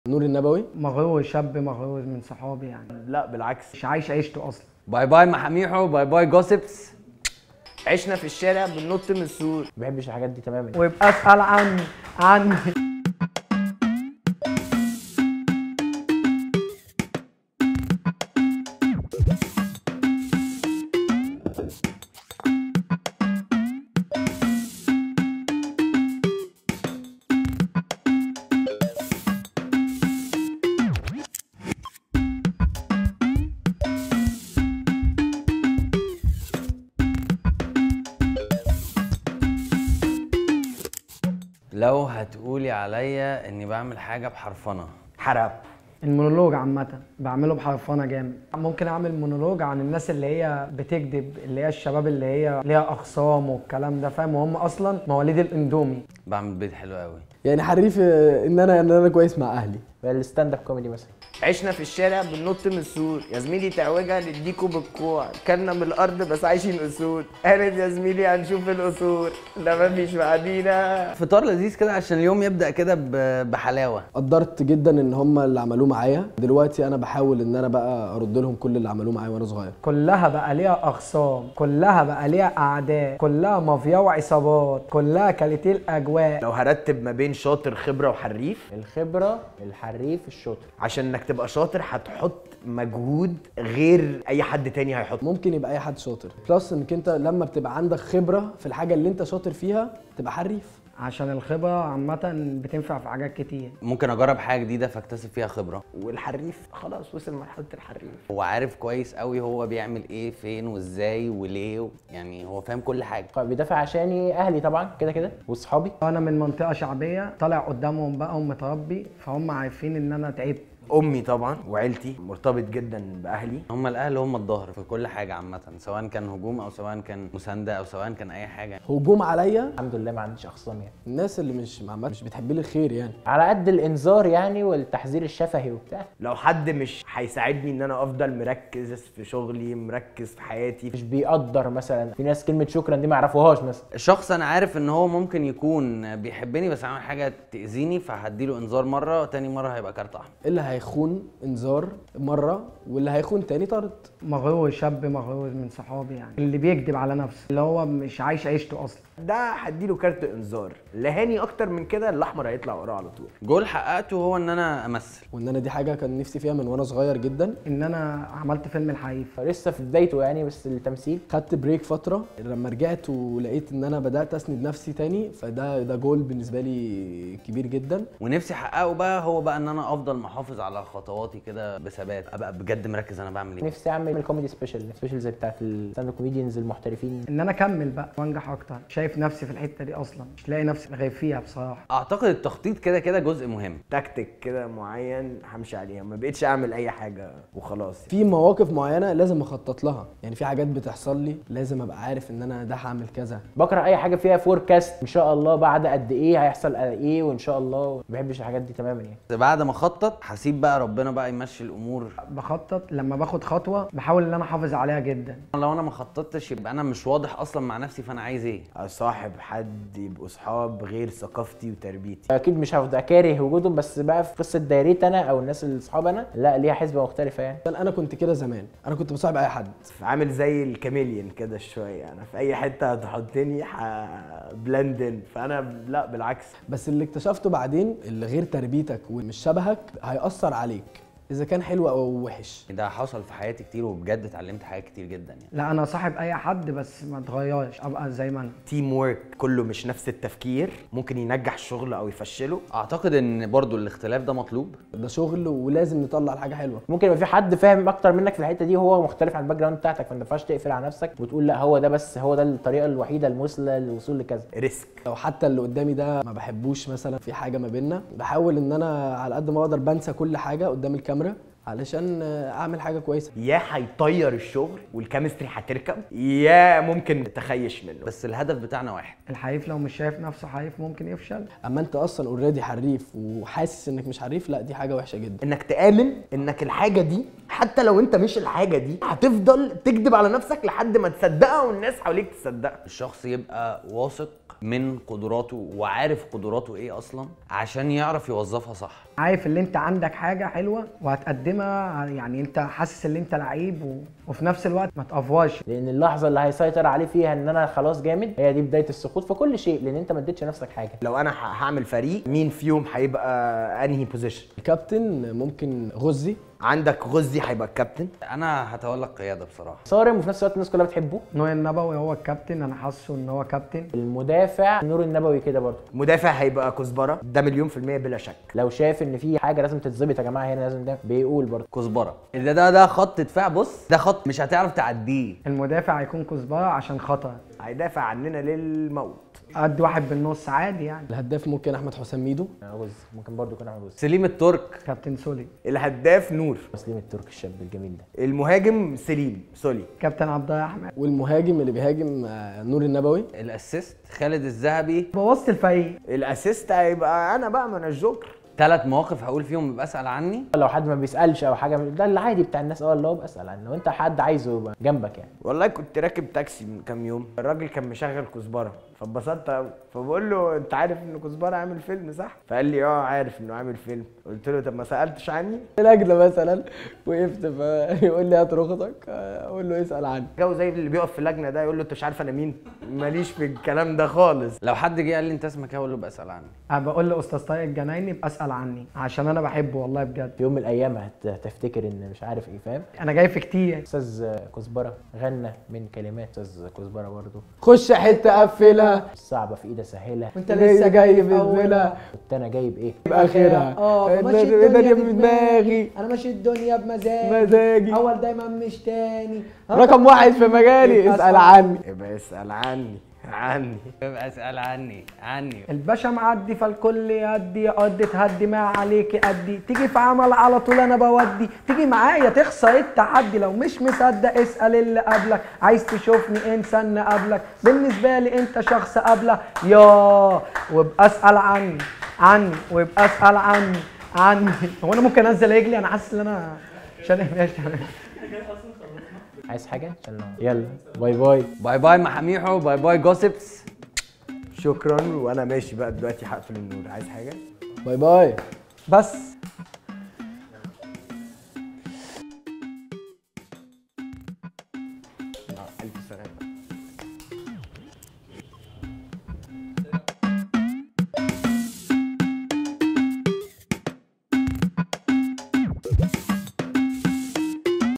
نور النبوي مغرور شاب مغرور من صحابي يعني لا بالعكس مش عايش عيشته اصلا باي باي محاميحو باي باي جوسبس عشنا في الشارع بننط من السور ما بحبش الحاجات دي تماما ويبقى اسال عني عني لو هتقولي عليا اني بعمل حاجه بحرفنه حرب المونولوج عامة بعمله بحرفنة جامد ممكن اعمل مونولوج عن الناس اللي هي بتكذب اللي هي الشباب اللي هي ليها اخصام والكلام ده فاهم وهم اصلا مواليد الاندومي بعمل بيت حلو قوي يعني حريف آه، ان انا ان انا كويس مع اهلي الستاند اب كوميدي مثلا عشنا في الشارع بننط من السور يا زميلي تعوجها نديكوا بالكوع كلنا من الارض بس عايشين اسود قالت يا زميلي هنشوف القصور لا مفيش بعدينا فطار لذيذ كده عشان اليوم يبدا كده ب- بحلاوه قدرت جدا ان هم اللي عملوه معايا دلوقتي انا بحاول ان انا بقى ارد لهم كل اللي عملوه معايا وانا صغير كلها بقى ليها اخصام كلها بقى ليها اعداء كلها مافيا وعصابات كلها كاليتيه الاجواء لو هرتب ما بين شاطر خبره وحريف الخبره الحريف الشاطر عشان انك تبقى شاطر هتحط مجهود غير اي حد تاني هيحط ممكن يبقى اي حد شاطر بلس انك انت لما بتبقى عندك خبره في الحاجه اللي انت شاطر فيها تبقى حريف عشان الخبرة عامة بتنفع في حاجات كتير ممكن اجرب حاجه جديده فاكتسب فيها خبره والحريف خلاص وصل مرحله الحريف هو عارف كويس قوي هو بيعمل ايه فين وازاي وليه يعني هو فاهم كل حاجه بيدافع عشاني اهلي طبعا كده كده واصحابي انا من منطقة شعبية طالع قدامهم بقى ومتربي فهم عارفين ان انا تعبت امي طبعا وعيلتي مرتبط جدا باهلي هم الاهل هم الظهر في كل حاجه عامه سواء كان هجوم او سواء كان مسانده او سواء كان اي حاجه هجوم عليا الحمد لله ما عنديش اخصام يعني الناس اللي مش عامة مش بتحب لي الخير يعني على قد الانذار يعني والتحذير الشفهي وبتاع لو حد مش هيساعدني ان انا افضل مركز في شغلي مركز في حياتي مش بيقدر مثلا في ناس كلمه شكرا دي ما يعرفوهاش مثلا شخص انا عارف ان هو ممكن يكون بيحبني بس عمل حاجه تاذيني فهديله انذار مره تاني مره هيبقى كارت احمر اللي هيخون انذار مره واللي هيخون تاني طرد مغرور شاب مغرور من صحابي يعني اللي بيكذب على نفسه اللي هو مش عايش عيشته اصلا ده هديله كارت انذار لهاني اكتر من كده الاحمر هيطلع وراه على طول جول حققته هو ان انا امثل وان انا دي حاجه كان نفسي فيها من وانا صغير جدا ان انا عملت فيلم الحريف لسه في بدايته يعني بس التمثيل خدت بريك فتره لما رجعت ولقيت ان انا بدات اسند نفسي تاني فده ده جول بالنسبه لي كبير جدا ونفسي احققه بقى هو بقى ان انا افضل محافظ على خطواتي كده بثبات ابقى بجد مركز انا بعمل ايه نفسي اعمل كوميدي سبيشال سبيشال زي بتاعت الستاند اب كوميديانز المحترفين ان انا اكمل بقى وانجح اكتر شايف نفسي في الحته دي اصلا مش لاقي نفسي غير فيها بصراحه اعتقد التخطيط كده كده جزء مهم تكتيك كده معين همشي عليها ما بقتش اعمل اي حاجه وخلاص في مواقف معينه لازم اخطط لها يعني في حاجات بتحصل لي لازم ابقى عارف ان انا ده هعمل كذا بكره اي حاجه فيها فوركاست ان شاء الله بعد قد ايه هيحصل ايه وان شاء الله ما بحبش الحاجات دي تماما يعني بس بعد ما اخطط هسيب بقى ربنا بقى يمشي الامور بخطط لما باخد خطوه بحاول ان انا احافظ عليها جدا لو انا ما خططتش يبقى انا مش واضح اصلا مع نفسي فانا عايز ايه اصاحب حد يبقوا صحاب غير ثقافتي وتربيتي اكيد مش هفضل كاره وجودهم بس بقى في قصه دايرتي انا او الناس اللي صحاب انا لا ليها حسبه مختلفه يعني عشان انا كنت كده زمان انا كنت بصاحب اي حد عامل زي الكاميليان كده شويه انا في اي حته هتحطني بلندن فانا لا بالعكس بس اللي اكتشفته بعدين اللي غير تربيتك ومش شبهك هيأثر عليك اذا كان حلو او وحش ده حصل في حياتي كتير وبجد اتعلمت حاجات كتير جدا يعني لا انا صاحب اي حد بس ما اتغيرش ابقى زي ما انا تيم وورك كله مش نفس التفكير ممكن ينجح الشغل او يفشله اعتقد ان برضو الاختلاف ده مطلوب ده شغل ولازم نطلع الحاجه حلوه ممكن يبقى في حد فاهم اكتر منك في الحته دي وهو مختلف عن الباك جراوند بتاعتك فانت ما ينفعش تقفل على نفسك وتقول لا هو ده بس هو ده الطريقه الوحيده المثلى للوصول لكذا ريسك لو حتى اللي قدامي ده ما بحبوش مثلا في حاجه ما بيننا بحاول ان انا على قد ما اقدر بنسى كل حاجه قدام الكاميرا علشان آه، اعمل حاجه كويسه يا هيطير الشغل والكيمستري هتركب يا ممكن تخيش منه بس الهدف بتاعنا واحد الحريف لو مش شايف نفسه حريف ممكن يفشل اما انت اصلا اوريدي حريف وحاسس انك مش حريف لا دي حاجه وحشه جدا انك تامن انك الحاجه دي حتى لو انت مش الحاجه دي هتفضل تكذب على نفسك لحد ما تصدقها والناس حواليك تصدقها الشخص يبقى واثق من قدراته وعارف قدراته ايه اصلا عشان يعرف يوظفها صح عارف اللي انت عندك حاجه حلوه وهتقدمها يعني انت حاسس ان انت لعيب و... وفي نفس الوقت ما تقفواش لان اللحظه اللي هيسيطر عليه فيها ان انا خلاص جامد هي دي بدايه السقوط في كل شيء لان انت ما اديتش نفسك حاجه لو انا ه- هعمل فريق مين فيهم هيبقى انهي بوزيشن الكابتن ممكن غزي عندك غزي هيبقى الكابتن انا هتولى القياده بصراحه صارم وفي نفس الوقت الناس كلها بتحبه نوع النبوي هو الكابتن انا حاسه ان هو كابتن المدافع نور النبوي كده برضه مدافع هيبقى كزبره ده مليون في المية بلا شك لو شايف ان في حاجه لازم تتظبط يا جماعه هنا لازم ده بيقول برضه كزبره ده ده ده خط دفاع بص ده خط مش هتعرف تعديه المدافع هيكون كزبره عشان خطر هيدافع عننا للموت قد واحد بالنص عادي يعني الهداف ممكن احمد حسام ميدو غز ممكن برضه يكون احمد غز سليم الترك كابتن سولي الهداف نور مسلم الترك الشاب الجميل ده المهاجم سليم سولي كابتن عبد الله احمد والمهاجم اللي بيهاجم آه، نور النبوي الاسيست خالد الذهبي بوظت الفريق الاسيست هيبقى انا بقى من الجوكر ثلاث مواقف هقول فيهم يبقى اسال عني لو حد ما بيسالش او حاجه ده العادي بتاع الناس اه اللي هو بسال عنه لو انت حد عايزه يبقى جنبك يعني والله كنت راكب تاكسي من كام يوم الراجل كان مشغل كزبره فاتبسطت قوي فبقول له انت عارف ان كزبره عامل فيلم صح فقال لي اه عارف انه عامل فيلم قلت له طب ما سالتش عني لجنه مثلا وقفت فيقول لي هات رخصك آه، اقول له اسال عني جو زي اللي بيقف في اللجنه ده يقول له انت مش عارف انا مين ماليش في الكلام ده خالص لو حد جه قال لي انت اسمك ايه اقول له بسال عني انا بقول لاستاذ طارق الجنايني اسال عني عشان انا بحبه والله بجد في يوم من الايام هت- هتفتكر ان مش عارف ايه فاهم انا جاي في كتير استاذ كزبره غنى من كلمات استاذ كزبره برضه خش حته قفلها الصعبه في ايدي سهلها وانت لسه جاي في بالفيلا أولها. كنت انا جايب ايه باخرها اه ماشي الدنيا بدماغي انا ماشي الدنيا بمزاجي مزاجي اول دايما مش تاني رقم واحد في مجالي اسال عني يبقى اسال عني عني يبقى اسال عني عني الباشا معدي فالكل يدي قد تهدي ما عليك ادي تيجي في عمل على طول انا بودي تيجي معايا تخسر التحدي لو مش مصدق اسال اللي قبلك عايز تشوفني انسان قبلك بالنسبه لي انت شخص قبله يا وابقى اسال عني عني وابقى اسال عني عني هو انا ممكن انزل رجلي انا حاسس ان انا شالح ماشي عايز حاجه عشان يلا باي باي باي باي محاميحو باي باي جوسبس شكرا وانا ماشي بقى دلوقتي هقفل النور عايز حاجه باي باي بس الف سلامه